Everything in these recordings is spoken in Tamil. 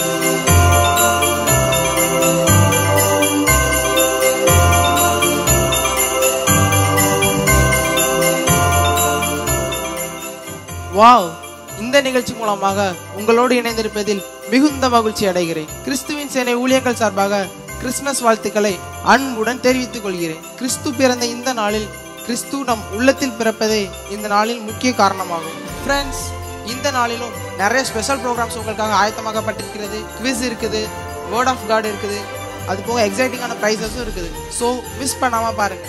வாவ் இந்த நிகழ்ச்சி மூலமாக உங்களோடு இணைந்திருப்பதில் மிகுந்த மகிழ்ச்சி அடைகிறேன் கிறிஸ்துவின் சேனை ஊழியர்கள் சார்பாக கிறிஸ்துமஸ் வாழ்த்துக்களை அன்புடன் தெரிவித்துக் கொள்கிறேன் கிறிஸ்து பிறந்த இந்த நாளில் கிறிஸ்து நம் உள்ளத்தில் பிறப்பதே இந்த நாளில் முக்கிய காரணமாகும் ஃப்ரெண்ட்ஸ் இந்த நாளிலும் நிறைய ஸ்பெஷல் ப்ரோக்ராம்ஸ் உங்களுக்காக ஆயத்தமாகப்பட்டிருக்கிறது குவிஸ் இருக்குது வேர்ட் ஆஃப் காட் இருக்குது அது போக எக்ஸைட்டிங்கான ப்ரைஸஸும் இருக்குது ஸோ மிஸ் பண்ணாம பாருங்க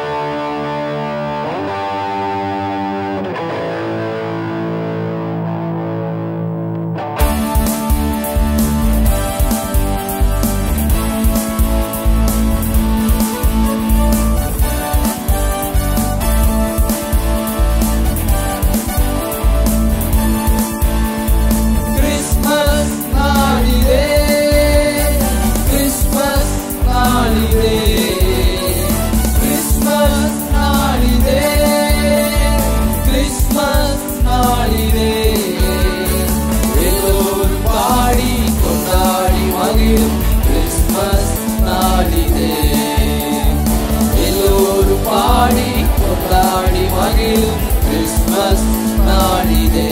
Christmas holiday, Christmas holiday, Christmas holiday, Christmas holiday. எல்லோரும் பாடி கொண்டாடி மகிழும் கிறிஸ்மஸ் நாளிதே எல்லோரும் பாடி கொண்டாடி மகிழும் கிறிஸ்மஸ் நாளிதே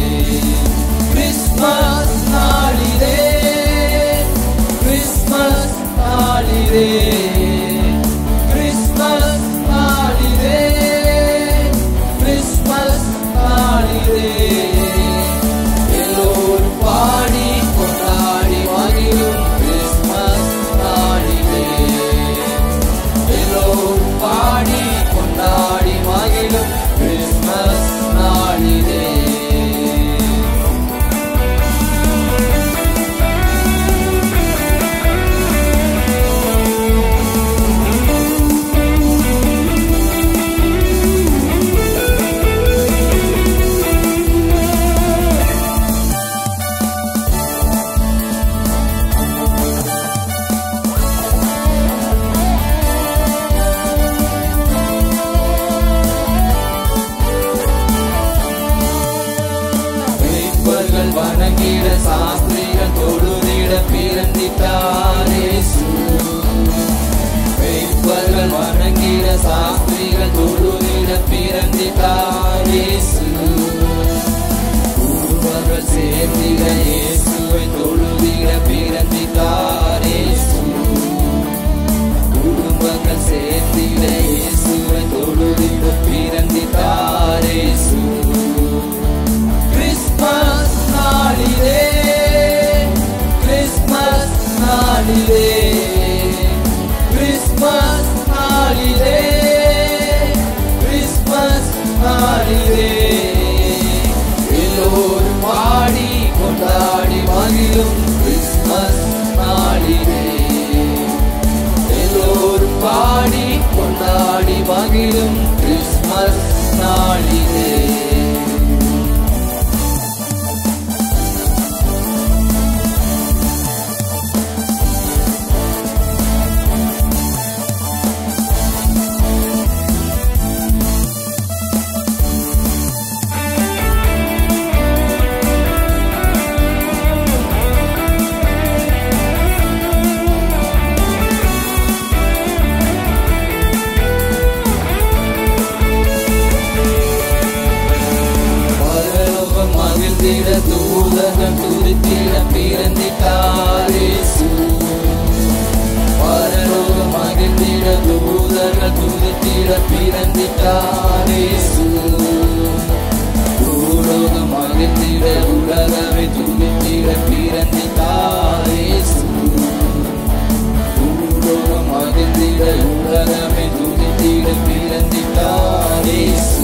கிறிஸ்மஸ் நாளிதே கிறிஸ்மஸ் நாளிதே கிறிஸ்மஸ் நாளிதே கிறிஸ்மஸ் நாளிதே எல்லோரும் பாடி கொண்டாடி மகிழும் கிறிஸ்மஸ் நாளிதே எல்லோரும் பாடி கொண்டாடி மகிழும் கிறிஸ்மஸ் நாளிதே மேய்ப்பர்கள் வணங்கிட சாஸ்திரிகள் தொழுதிட பிறந்திட்டாரேசு மேய்ப்பர்கள் வணங்கிட சாஸ்திரிகள் தொழுதிட பிறந்திட்டாரேசு குருவர்கள் சேர்ந்திட இயேசுவை தொழுதிட பிறந்திட்டாரேசு குடும்பங்கள் சேர்ந்திட இயேசுவை தொழுதிட பிறந்திட்டாரேசு கிறிஸ்மஸ் நாளிலே கிறிஸ்மஸ் நாளிலே கிறிஸ்மஸ் நாளிலே கிறிஸ்மஸ் நாளிலே எல்லோரும் பாடி கொண்டாடி மகிழும் கிறிஸ்மஸ் நாளிலே எல்லோரும் பாடி கொண்டாடி மகிழும் கிறிஸ்மஸ் நாளிலே பரலோகம் மகிழ்ந்திட தூதர்கள் துதித்திட பிறந்திட்டாரேசு பரலோகம் மகிழ்ந்திட தூதர்கள் துதித்திட பிறந்திட்டாரேசு பூலோகம் மகிழ்ந்திட உலகமே துதித்திட பிறந்திட்டாரேசு பூலோகம் மகிழ்ந்திட உலகமே துதித்திட பிறந்திட்டாரேசு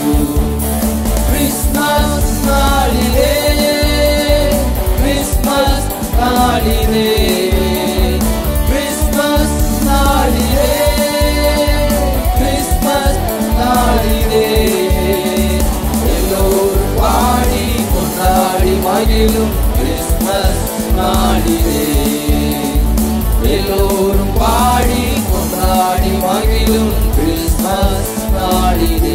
Christmas holiday, Christmas holiday, Christmas holiday, Christmas holiday. எல்லோரும் பாடி கொண்டாடி மகிழும் கிறிஸ்மஸ் நாளிலே எல்லோரும் பாடி கொண்டாடி மகிழும் கிறிஸ்மஸ் நாளிலே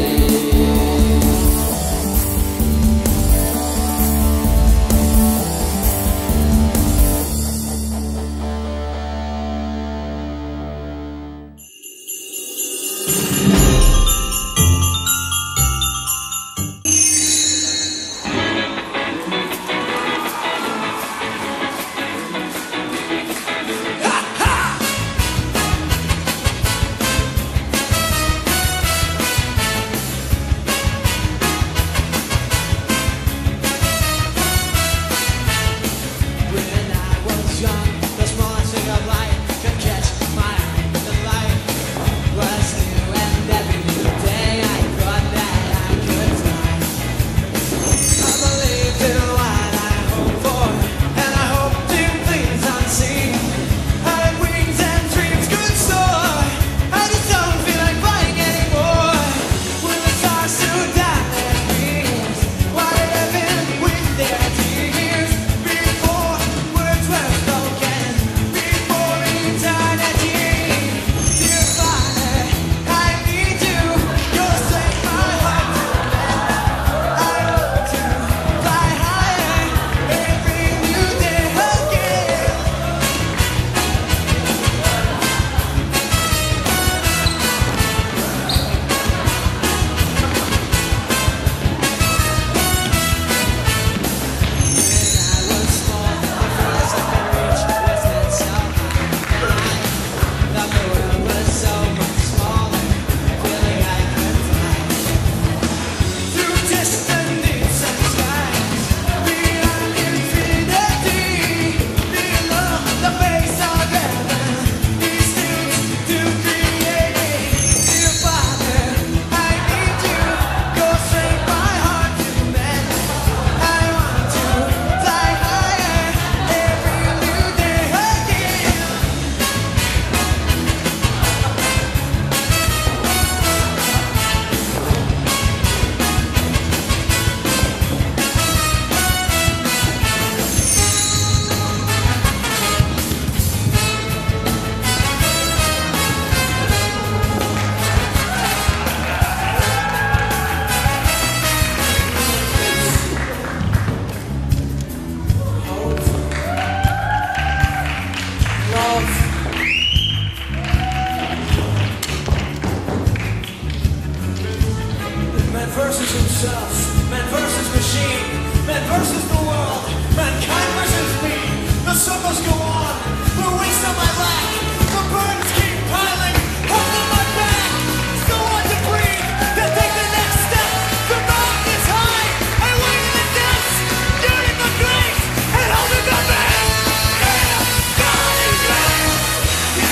himself. Man versus machine. Man versus the world. Mankind versus me. The circles go on. The weights on my back. The burdens keep piling. Hold on my back. Still want to breathe. Then take the next step. The mountain is high. I wait in the depths. Yearning the grace. And holding the back. Yeah, God is great. He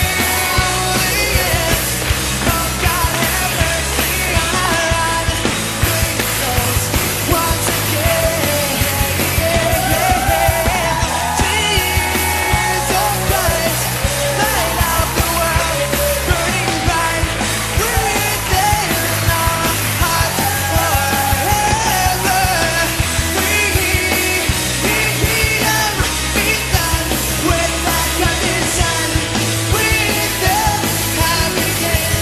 really is. Oh, God have mercy on clean souls once again. Jesus Christ, light of the world, burning bright within our hearts forever. We freedom is done with that condition. With the happy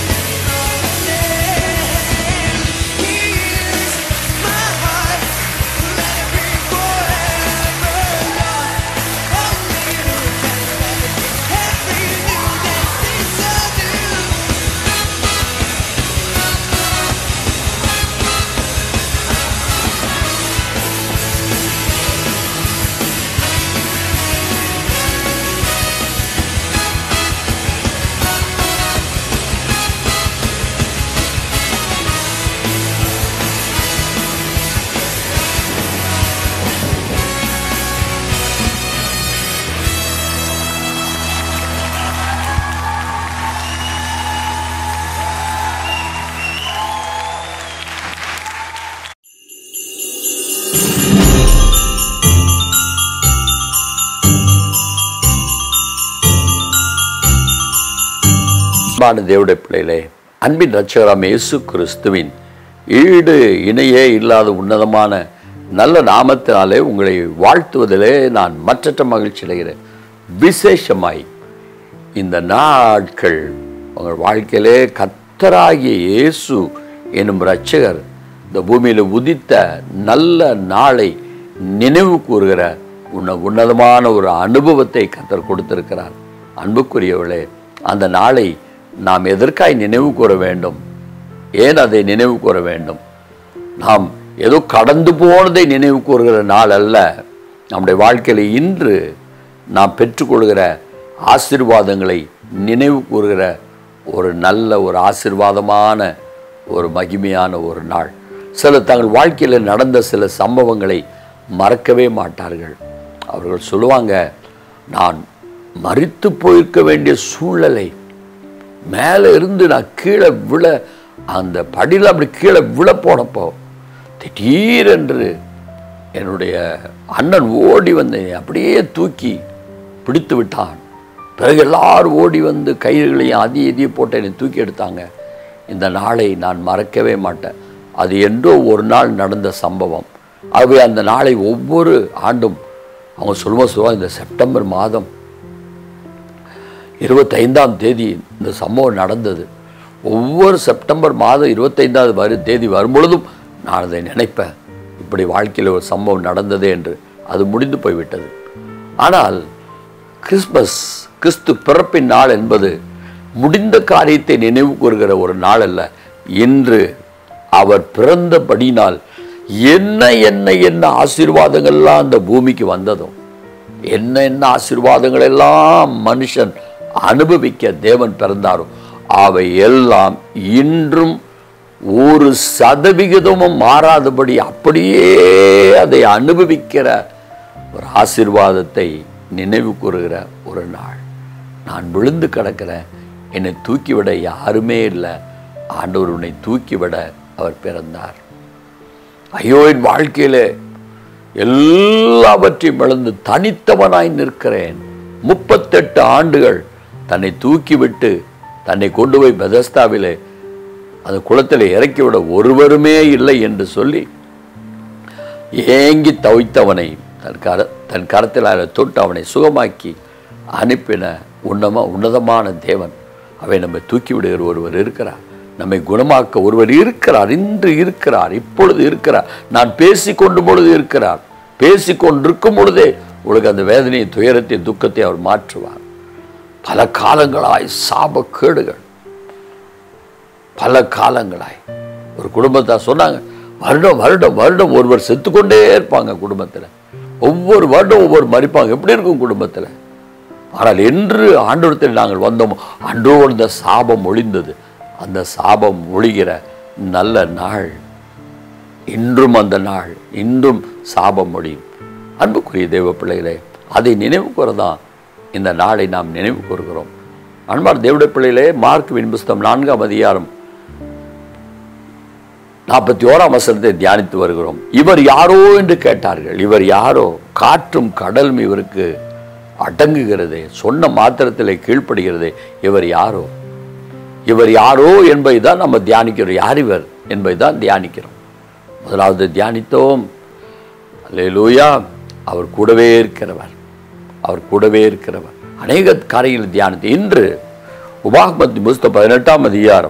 name. Here's my heart, let it be forever yours. Only you can make every new day seem so new. அன்பான தேவடைய பிள்ளைகளே அன்பின் ரட்சகராம் இயேசு கிறிஸ்துவின் ஈடு இணையே இல்லாத உன்னதமான நல்ல நாமத்தினாலே உங்களை வாழ்த்துவதிலே நான் மற்றற்ற மகிழ்ச்சி அடைகிறேன் விசேஷமாய் இந்த நாட்கள் உங்கள் வாழ்க்கையிலே கத்தராகிய இயேசு எனும் இரட்சகர் இந்த பூமியில் உதித்த நல்ல நாளை நினைவு கூறுகிற உன்ன உன்னதமான ஒரு அனுபவத்தை கத்தர் கொடுத்திருக்கிறார் அன்புக்குரியவர்களே அந்த நாளை நாம் எதற்காய் நினைவு கூற வேண்டும் ஏன் அதை நினைவு கூற வேண்டும் நாம் ஏதோ கடந்து போனதை நினைவு கூறுகிற நாள் அல்ல நம்முடைய வாழ்க்கையில் இன்று நாம் பெற்றுக்கொள்கிற ஆசீர்வாதங்களை நினைவு கூறுகிற ஒரு நல்ல ஒரு ஆசீர்வாதமான ஒரு மகிமையான ஒரு நாள் சில தங்கள் வாழ்க்கையில் நடந்த சில சம்பவங்களை மறக்கவே மாட்டார்கள் அவர்கள் சொல்லுவாங்க நான் மறித்து போயிருக்க வேண்டிய சூழ்நிலை மேலே இருந்து நான் கீழே விழ அந்த படியில் அப்படி கீழே விழ போனப்போ திடீரென்று என்னுடைய அண்ணன் ஓடி வந்து என்னை அப்படியே தூக்கி பிடித்து விட்டான் பிறகு எல்லாரும் ஓடி வந்து கயிறுகளையும் அதி எதியை போட்டு என்னை தூக்கி எடுத்தாங்க இந்த நாளை நான் மறக்கவே மாட்டேன் அது என்றோ ஒரு நாள் நடந்த சம்பவம் ஆகவே அந்த நாளை ஒவ்வொரு ஆண்டும் அவங்க சொல்லுவோம் சொல்லுவாங்க இந்த செப்டம்பர் மாதம் இருபத்தைந்தாம் தேதி இந்த சம்பவம் நடந்தது ஒவ்வொரு செப்டம்பர் மாதம் இருபத்தைந்தாவது வரு தேதி வரும்பொழுதும் நான் அதை நினைப்பேன் இப்படி வாழ்க்கையில் ஒரு சம்பவம் நடந்ததே என்று அது முடிந்து போய்விட்டது ஆனால் கிறிஸ்மஸ் கிறிஸ்து பிறப்பின் நாள் என்பது முடிந்த காரியத்தை நினைவு கூறுகிற ஒரு நாள் அல்ல இன்று அவர் பிறந்தபடினால் என்ன என்ன என்ன ஆசீர்வாதங்கள்லாம் அந்த பூமிக்கு வந்ததோ என்ன என்ன ஆசீர்வாதங்கள் எல்லாம் மனுஷன் அனுபவிக்க தேவன் பிறந்தாரோ அவை எல்லாம் இன்றும் ஒரு சதவிகிதமும் மாறாதபடி அப்படியே அதை அனுபவிக்கிற ஒரு ஆசீர்வாதத்தை நினைவு கூறுகிற ஒரு நாள் நான் விழுந்து கிடக்கிறேன் என்னை தூக்கிவிட யாருமே இல்லை ஆண்டவர் உன்னை தூக்கிவிட அவர் பிறந்தார் ஐயோ என் வாழ்க்கையிலே எல்லாவற்றையும் இழந்து தனித்தவனாய் நிற்கிறேன் முப்பத்தெட்டு ஆண்டுகள் தன்னை தூக்கிவிட்டு தன்னை கொண்டு போய் பெதஸ்தாவிலே அந்த குளத்தில் இறக்கிவிட ஒருவருமே இல்லை என்று சொல்லி ஏங்கி தவித்தவனை தன் கர தன் கரத்தில் அதை தொட்டு அவனை சுகமாக்கி அனுப்பின உன்னம உன்னதமான தேவன் அவை நம்மை தூக்கி விடுகிற ஒருவர் இருக்கிறார் நம்மை குணமாக்க ஒருவர் இருக்கிறார் இன்று இருக்கிறார் இப்பொழுது இருக்கிறார் நான் பேசிக்கொண்டும் பொழுது இருக்கிறார் பேசிக்கொண்டிருக்கும் பொழுதே உங்களுக்கு அந்த வேதனையை துயரத்தை துக்கத்தை அவர் மாற்றுவார் பல காலங்களாய் சாபக்கேடுகள் பல காலங்களாய் ஒரு குடும்பத்தை சொன்னாங்க வருடம் வருடம் வருடம் ஒருவர் செத்துக்கொண்டே இருப்பாங்க குடும்பத்தில் ஒவ்வொரு வருடம் ஒவ்வொரு மறிப்பாங்க எப்படி இருக்கும் குடும்பத்தில் ஆனால் என்று ஆண்டவரத்தில் நாங்கள் வந்தோமோ அன்றோடு இந்த சாபம் ஒளிந்தது அந்த சாபம் ஒழிகிற நல்ல நாள் இன்றும் அந்த நாள் இன்றும் சாபம் ஒழியும் அன்புக்குரிய தேவ பிள்ளைகளே அதை நினைவு கூறதான் இந்த நாளை நாம் நினைவு கூறுகிறோம் அன்பார் தேவடைய பிள்ளைகளே மார்க் வின்புஸ்தம் நான்காம் அதிகாரம் நாற்பத்தி ஓராம் வசனத்தை தியானித்து வருகிறோம் இவர் யாரோ என்று கேட்டார்கள் இவர் யாரோ காற்றும் கடலும் இவருக்கு அடங்குகிறதே சொன்ன மாத்திரத்திலே கீழ்ப்படுகிறதே இவர் யாரோ இவர் யாரோ என்பதை தான் நம்ம தியானிக்கிறோம் யார் இவர் என்பதை தான் தியானிக்கிறோம் முதலாவது தியானித்தோம் அல்லேலூயா அவர் கூடவே இருக்கிறவர் அவர் கூடவே இருக்கிறவர் அநேக காரியங்கள் தியானித்து இன்று உபாகமத்தி புஸ்தகம் பதினெட்டாம் அதிகாரம்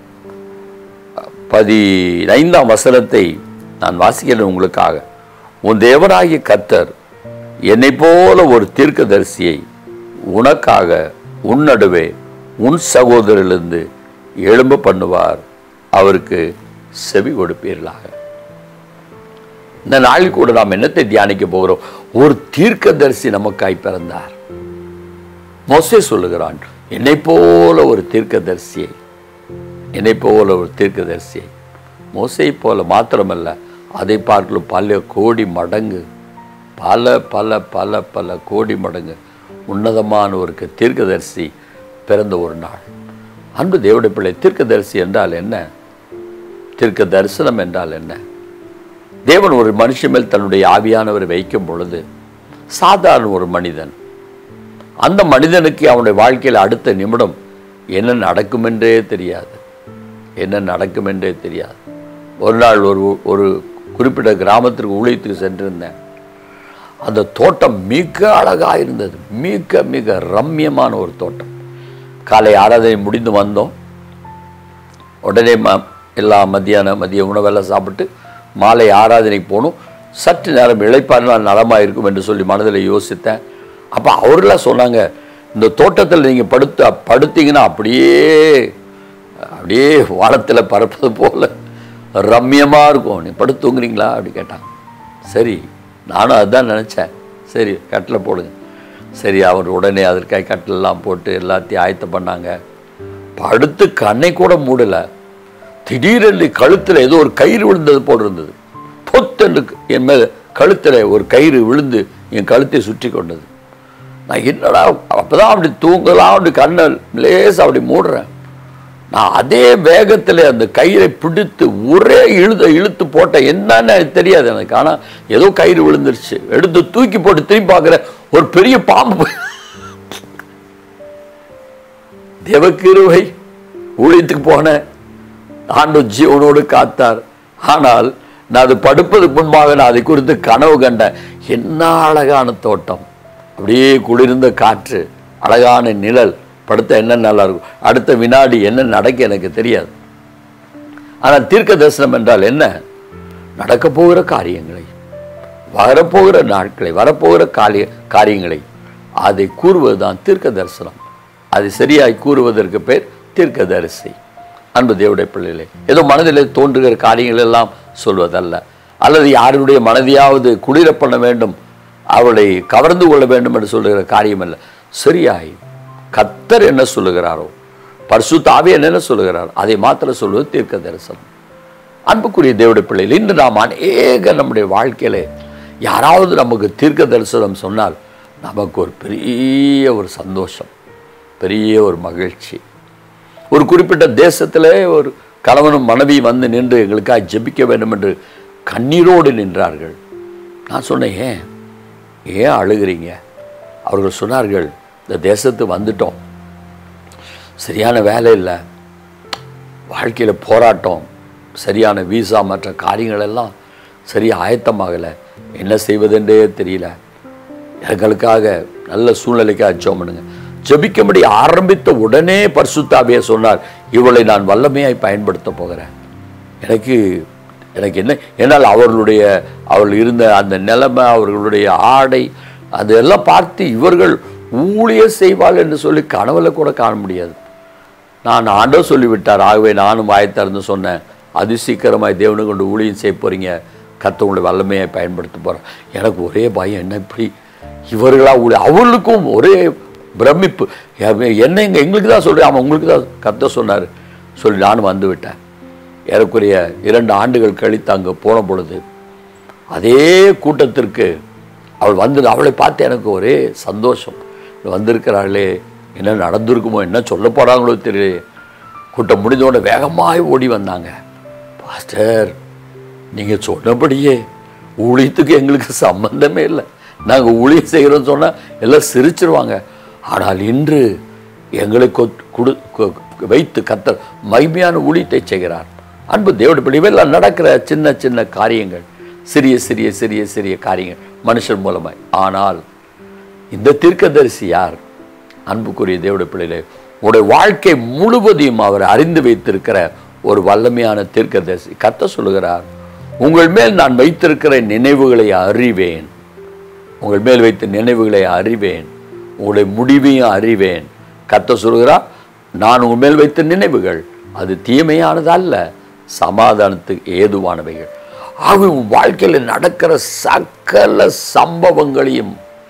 பதினைந்தாம் வசனத்தை நான் வாசிக்கிறேன் உங்களுக்காக உன் தேவனாகிய கர்த்தர் என்னை போல ஒரு தீர்க்கதரிசியை உனக்காக உன் நடுவே உன் சகோதரிலிருந்து எழும்ப பண்ணுவார் அவருக்கு செவி கொடுப்பீர்களாக இந்த நாளில் கூட நாம் என்னத்தை தியானிக்க போகிறோம் ஒரு தீர்க்கதரிசி நமக்காய் பிறந்தார் மோசே சொல்லுகிறான் என்னை போல ஒரு தீர்க்கதரிசியை என்னை போல ஒரு தீர்க்கதரிசியை மோசை போல மாத்திரமல்ல அதை பார்க்கலும் பல கோடி மடங்கு பல பல பல பல கோடி மடங்கு உன்னதமான ஒரு க- தீர்க்கதரிசி பிறந்த ஒரு நாள் அன்பு தேவடைய பிள்ளை தீர்க்கதரிசி என்றால் என்ன தீர்க்க தரிசனம் என்றால் என்ன தேவன் ஒரு மனுஷன் மேல் தன்னுடைய ஆவியானவரை வைக்கும் பொழுது சாதாரண ஒரு மனிதன் அந்த மனிதனுக்கு அவனுடைய வாழ்க்கையில் அடுத்த நிமிடம் என்ன நடக்கும் என்றே தெரியாது என்ன நடக்கும் என்றே தெரியாது ஒரு நாள் ஒரு ஒரு குறிப்பிட்ட கிராமத்திற்கு ஊழியத்துக்கு சென்றிருந்தேன் அந்த தோட்டம் மிக அழகாக இருந்தது மிக மிக ரம்மியமான ஒரு தோட்டம் காலை ஆராதனை முடிந்து வந்தோம் உடனே ம எல்லா மத்தியான மதிய உணவெல்லாம் சாப்பிட்டு மாலை ஆராதனைக்கு போகணும் சற்று நேரம் இழைப்பாருனால் நலமாக இருக்கும் என்று சொல்லி மனதில் யோசித்தேன் அப்போ அவர்களாம் சொன்னாங்க இந்த தோட்டத்தில் நீங்கள் படுத்து படுத்தீங்கன்னா அப்படியே அப்படியே வானத்தில் பறப்பது போல ரம்மியமாக இருக்கும் நீ படுத்து தூங்குறீங்களா அப்படி கேட்டாங்க சரி நானும் அதுதான் நினச்சேன் சரி கட்டில் போடுங்க சரி அவர் உடனே அதற்காக கட்டிலெல்லாம் போட்டு எல்லாத்தையும் ஆயத்தம் பண்ணாங்க படுத்து கண்ணை கூட மூடலை திடீரென்று கழுத்தில் ஏதோ ஒரு கயிறு விழுந்தது போல் இருந்தது பொத்தென்று என் மேல் கழுத்தில் ஒரு கயிறு விழுந்து என் கழுத்தை சுற்றி கொண்டது நான் என்னடா அப்பதான் அப்படி தூங்கலாம் அப்படி கண்ணை லேசா அப்படி மூடுறேன் நான் அதே வேகத்தில் அந்த கயிறை பிடித்து ஒரே இழுத இழுத்து போட்டேன் என்னன்னு எனக்கு தெரியாது எனக்கு ஆனால் ஏதோ கயிறு விழுந்துருச்சு எடுத்து தூக்கி போட்டு திரும்பி பார்க்குறேன் ஒரு பெரிய பாம்பு தேவக்கிருவை ஊழியத்துக்கு போனேன் ஆண்டு ஜீவனோடு காத்தார் ஆனால் நான் அது படுப்பதற்கு முன்பாக நான் அதை குறித்து கனவு கண்டேன் என்ன அழகான தோட்டம் அப்படியே குளிர்ந்த காற்று அழகான நிழல் படுத்த என்ன நல்லா இருக்கும் அடுத்த வினாடி என்ன நடக்க எனக்கு தெரியாது ஆனால் தீர்க்க தரிசனம் என்றால் என்ன நடக்க போகிற காரியங்களை வரப்போகிற நாட்களை வரப்போகிற காரிய காரியங்களை அதை கூறுவதுதான் தீர்க்க தரிசனம் அதை சரியாய் கூறுவதற்கு பேர் தீர்க்க தரிசி அன்பு தேவடைய பிள்ளைகளே ஏதோ மனதிலே தோன்றுகிற காரியங்கள் எல்லாம் சொல்வதல்ல அல்லது யாருடைய மனதையாவது குளிர பண்ண வேண்டும் அவளை கவர்ந்து கொள்ள வேண்டும் என்று சொல்லுகிற காரியம் அல்ல சரியாய் கத்தர் என்ன சொல்லுகிறாரோ பரிசுத்தாவே என்ன சொல்லுகிறாரோ அதை மாத்திரம் சொல்வது தீர்க்க தரிசனம் அன்புக்குரிய தேவடைய பிள்ளைகள் இன்று நாம் அநேக நம்முடைய வாழ்க்கையில யாராவது நமக்கு தீர்க்க தரிசனம் சொன்னால் நமக்கு ஒரு பெரிய ஒரு சந்தோஷம் பெரிய ஒரு மகிழ்ச்சி ஒரு குறிப்பிட்ட தேசத்திலே ஒரு கணவனும் மனைவி வந்து நின்று எங்களுக்காக ஜெபிக்க வேண்டும் என்று கண்ணீரோடு நின்றார்கள் நான் சொன்னேன் ஏன் ஏன் அழுகிறீங்க அவர்கள் சொன்னார்கள் இந்த தேசத்து வந்துட்டோம் சரியான வேலை இல்லை வாழ்க்கையில் போராட்டம் சரியான வீசா மற்ற காரியங்கள் எல்லாம் சரியா ஆயத்தமாகலை என்ன செய்வதென்றே தெரியல எங்களுக்காக நல்ல சூழ்நிலைக்காக ஜெபம் பண்ணுங்க ஜெபிக்கும்படி ஆரம்பித்த உடனே பரிசுத்தாவிய சொன்னார் இவளை நான் வல்லமையாய் பயன்படுத்த போகிறேன் எனக்கு எனக்கு என்ன என்னால் அவர்களுடைய அவர்கள் இருந்த அந்த நிலைமை அவர்களுடைய ஆடை அதெல்லாம் பார்த்து இவர்கள் ஊழிய செய்வாள் என்று சொல்லி கனவுல கூட காண முடியாது நான் ஆண்டவர் சொல்லிவிட்டார் ஆகவே நானும் வாயத்திறந்து சொன்னேன் அதிசீக்கிரமாய் தேவனை கொண்டு ஊழியம் செய்ய போறீங்க கத்தவங்களுடைய வல்லமையை பயன்படுத்த போகிறேன் எனக்கு ஒரே பயம் என்ன இப்படி இவர்களா ஊழி அவர்களுக்கும் ஒரே பிரமிப்பு எ- என்ன எங்க எங்களுக்கு தான் சொல்கிறேன் அவன் உங்களுக்கு தான் கத்த சொன்னார் சொல்லி நானும் வந்து விட்டேன் ஏறக்குறைய இரண்டு ஆண்டுகள் கழித்து அங்கே போன பொழுது அதே கூட்டத்திற்கு அவள் வந்து அவளை பார்த்து எனக்கு ஒரே சந்தோஷம் வந்திருக்கிறாளே என்ன நடந்திருக்குமோ என்ன சொல்ல போகிறாங்களோ தெரியல கூட்டம் முடிஞ்சோடனே வேகமாய் ஓடி வந்தாங்க பாஸ்டர் நீங்கள் சொன்னபடியே ஊழியத்துக்கு எங்களுக்கு சம்பந்தமே இல்லை நாங்கள் ஊழியம் செய்கிறோம்னு சொன்னால் எல்லாம் சிரிச்சிருவாங்க ஆனால் இன்று எங்களை கொ- குடு கொ- வைத்து கத்தர் மகிமையான ஊழியத்தை செய்கிறார் அன்பு தேவடி பிள்ளைகள் நடக்கிற சின்ன சின்ன காரியங்கள் சிறிய சிறிய சிறிய சிறிய காரியங்கள் மனுஷன் மூலமாய் ஆனால் இந்த தீர்க்கதரிசி யார் அன்புக்குரிய தேவடைய பிள்ளைகளே உடைய வாழ்க்கை முழுவதையும் அவர் அறிந்து வைத்திருக்கிற ஒரு வல்லமையான தீர்க்கதரிசி கத்த சொல்லுகிறார் உங்கள் மேல் நான் வைத்திருக்கிற நினைவுகளை அறிவேன் உங்கள் மேல் வைத்த நினைவுகளை அறிவேன் உங்களுடைய முடிவையும் அறிவேன் கத்த சொல்கிறார் நான் உங்கள் மேல் வைத்த நினைவுகள் அது தீமையானது அல்ல சமாதானத்துக்கு ஏதுவானவைகள் ஆகவே உன் வாழ்க்கையில் நடக்கிற சகல சம்பவங்களையும்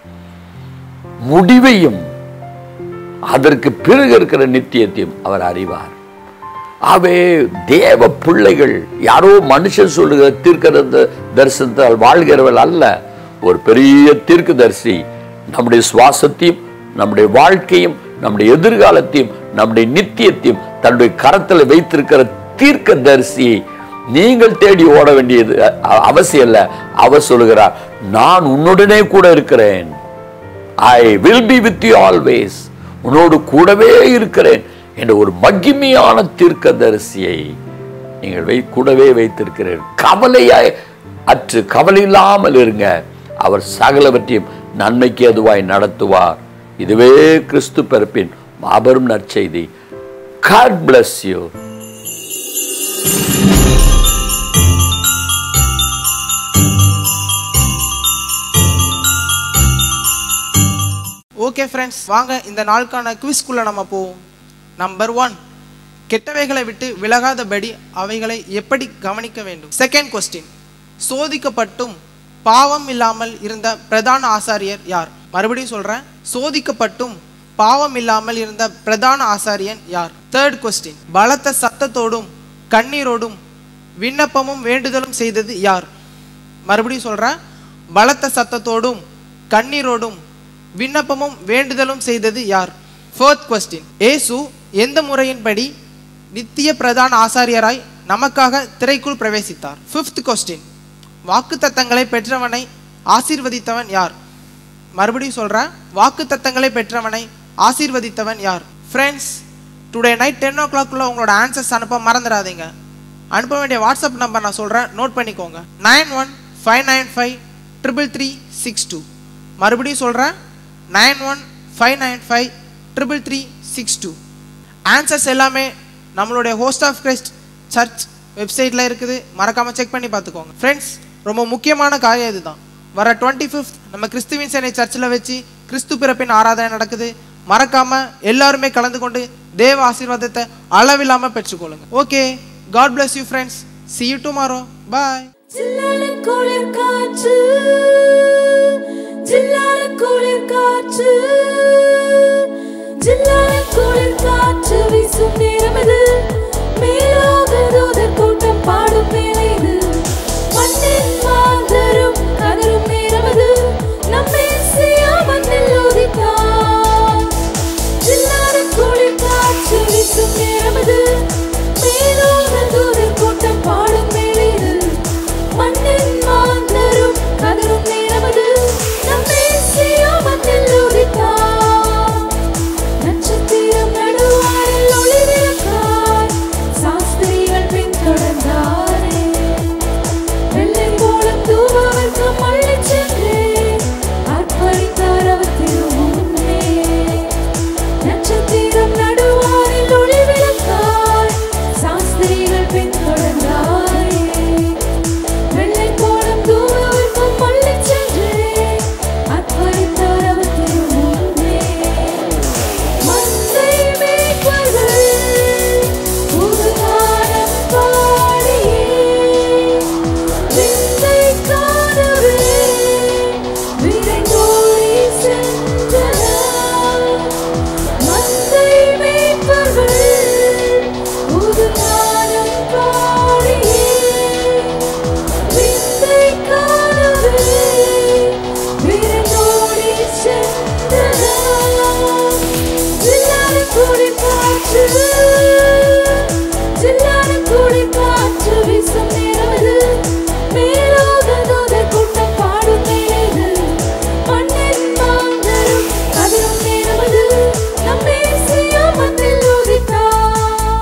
முடிவையும் அதற்கு பிறகு இருக்கிற நித்தியத்தையும் அவர் அறிவார் ஆகவே தேவ பிள்ளைகள் யாரோ மனுஷன் சொல்லுகிற தீர்க்க தரிசனத்தால் வாழ்கிறவர்கள் அல்ல ஒரு பெரிய தீர்க்கதரிசி நம்முடைய சுவாசத்தையும் நம்முடைய வாழ்க்கையும் நம்முடைய எதிர்காலத்தையும் நம்முடைய நித்தியத்தையும் தன்னுடைய கரத்தில் வைத்திருக்கிற தீர்க்கதரிசியை நீங்கள் தேடி ஓட வேண்டியது அ- அவசியம் இல்லை அவர் சொல்லுகிறார் நான் உன்னுடனே கூட இருக்கிறேன் I will be with you always உன்னோடு கூடவே இருக்கிறேன் என்ற ஒரு மகிமையான தீர்க்கதரிசியை நீங்கள் வை கூடவே வைத்திருக்கிறீர்கள் கவலையாய் அற்று கவலை இல்லாமல் இருங்க அவர் சகலவற்றையும் நன்மைக்கு அதுவாய் நடத்துவார் இதுவே கிறிஸ்து பிறப்பின் மாபெரும் நற்செய்தி God bless you okay friends வாங்க இந்த நாளுக்கான குவிஸ்குள்ள நம்ம போவோம் நம்பர் ஒன் கெட்டவைகளை விட்டு விலகாதபடி அவைகளை எப்படி கவனிக்க வேண்டும் செகண்ட் கொஸ்டின் சோதிக்கப்பட்டும் பாவம் இல்லாமல் இருந்த பிரதான ஆசாரியர் யார் மறுபடியும் சொல்றேன் சோதிக்கப்பட்டும் பாவம் இல்லாமல் இருந்த பிரதான ஆசாரியன் யார் தேர்ட் கொஸ்டின் பலத்த சத்தத்தோடும் கண்ணீரோடும் விண்ணப்பமும் வேண்டுதலும் செய்தது யார் மறுபடியும் சொல்றேன் பலத்த சத்தத்தோடும் கண்ணீரோடும் விண்ணப்பமும் வேண்டுதலும் செய்தது யார் ஃபோர்த் கொஸ்டின் ஏசு எந்த முறையின்படி நித்திய பிரதான ஆசாரியராய் நமக்காக திரைக்குள் பிரவேசித்தார் ஃபிஃப்த் கொஸ்டின் வாக்குத்தத்தங்களை பெற்றவனை ஆசீர்வதித்தவன் யார் மறுபடியும் சொல்கிறேன் வாக்குத்தத்தங்களை பெற்றவனை ஆசீர்வதித்தவன் யார் ஃப்ரெண்ட்ஸ் டுடே நைட் டென் ஓ கிளாக்குள்ள உங்களோட ஆன்சர்ஸ் அனுப்ப மறந்துடாதீங்க அனுப்ப வேண்டிய வாட்ஸ்அப் நம்பர் நான் சொல்கிறேன் நோட் பண்ணிக்கோங்க nine one five nine five triple three six two மறுபடியும் சொல்கிறேன் nine one five nine five triple three six two answers எல்லாமே நம்மளுடைய ஹோஸ்ட் ஆஃப் கிரைஸ்ட் சர்ச் வெப்சைட்டில் இருக்குது மறக்காமல் செக் பண்ணி பார்த்துக்கோங்க ஃப்ரெண்ட்ஸ் ரொம்ப முக்கியமான காரியம் இதுதான் வர டுவெண்ட்டி ஃபிஃப்த் நம்ம கிறிஸ்துவின் சேனை சர்ச்சில் வச்சு கிறிஸ்து பிறப்பின் ஆராதனை நடக்குது மறக்காம எல்லாருமே கலந்து கொண்டு தேவ ஆசீர்வாதத்தை அளவில்லாமல் பெற்றுக்கொள்ளுங்க okay God bless you friends see you tomorrow bye ஜில்லான குளிர் காற்று ஜில்லான குளிர் காற்று ஜில்லான குளிர் காற்று வீசும் நேரம் இது மேலாக தூதர் கூட்டம் பாடும் வேலை இது மண்ணின் மாந்தரும் கதரும் நேரம் இது நம்மை செய்யாமல் ஊதித்தான் ஜில்லான குளிர் காற்று வீசும் நேரம் இது மேலாக தூதர் கூட்டம் பாடும் வேலை இது மண்ணின் மாந்தரும் கதரும் நேரம் இது நம்மை செய்யாமல் ஊதித்தான் நட்சத்திரம் நடுவாரில் ஒளி விளக்காய் சாஸ்திரிகள் பின்தொடர்ந்தாரே வெள்ளை போலம் தூவதற்கு மள்ளிச் சென்றே அர்ப்பணித்தார் அவர் திருமுன்னே நட்சத்திரம் நடுவாரில் ஒளி விளக்காய் சாஸ்திரிகள் பின்தொடர்ந்தாரே வெள்ளை போலம் தூவதற்கு மள்ளிச் சென்றே அர்ப்பணித்தார் அவர் திருமுன்னே மந்தை மேய்ப்பர்கள் புதுகானம் பாடியே விந்தை காணவே விரைந்தோடி சென்றனர். மந்தை மேய்ப்பர்கள் புதுகானம் பாடியே விந்தை காணவே விரைந்தோடி சென்றனர். ஜில்லான குளிர் காற்று ஜில்லான குளிர் காற்று வீசும் நேரம் இது மேலோக தூதர் கூட்டம் பாடும் வேலை இது மண்ணின் மாந்தரும் கதிரும் நேரம் இது நம்மை செய்யாமல் ஊதித்தான்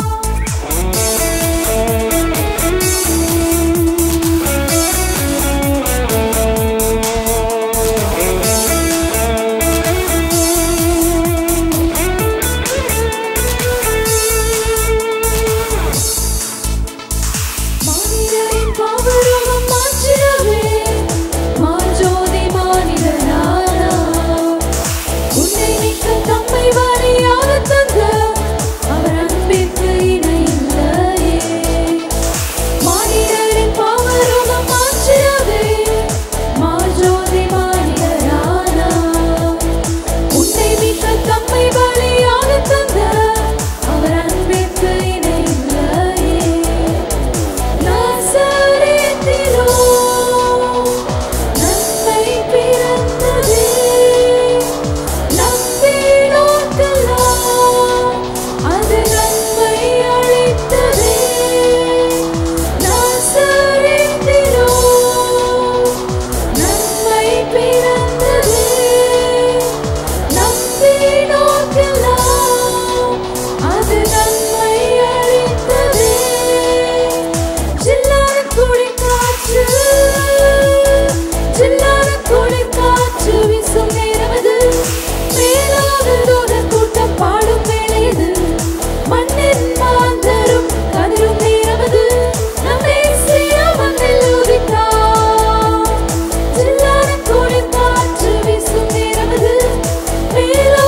மானிடரின் பாவரோகம் மாற்றிடவே மாஞ்சோதி மானிடனானா உன்னை நீக்க தம்மை வாரியாக தந்த அவர் அன்பிற்கு இணையில்லையே மானிடரின் பாவரோகம் மாற்றிடவே மாஞ்சோதி மானிடனானா உன்னை மீட்க தம்மை பலியாக தந்த அவர் அன்பிற்கு இணையில்லையே நாசரேத்திலோ நன்மை பிறந்ததே நம்பினோர்க்கெல்லாம் அது நன்மை அளித்ததே நாசரேத்திலோ நன்மை பிறந்ததே நம்பினோர்க்கெல்லாம் அது நன்மை அளித்ததே ஜில்லான குளிர் காற்று ஜில்லான குளிர் காற்று வீசும் நேரம் இது மேலாக தூதர் கூட்டம் பாடும் வேலை இது மண்ணின் மாந்தரும் கதிரும் நேரம் இது நம்மை செய்யாமல் ஊதித்தான் ஜில்லான குளிர் காற்று வீசும் நேரம் இது மேலாக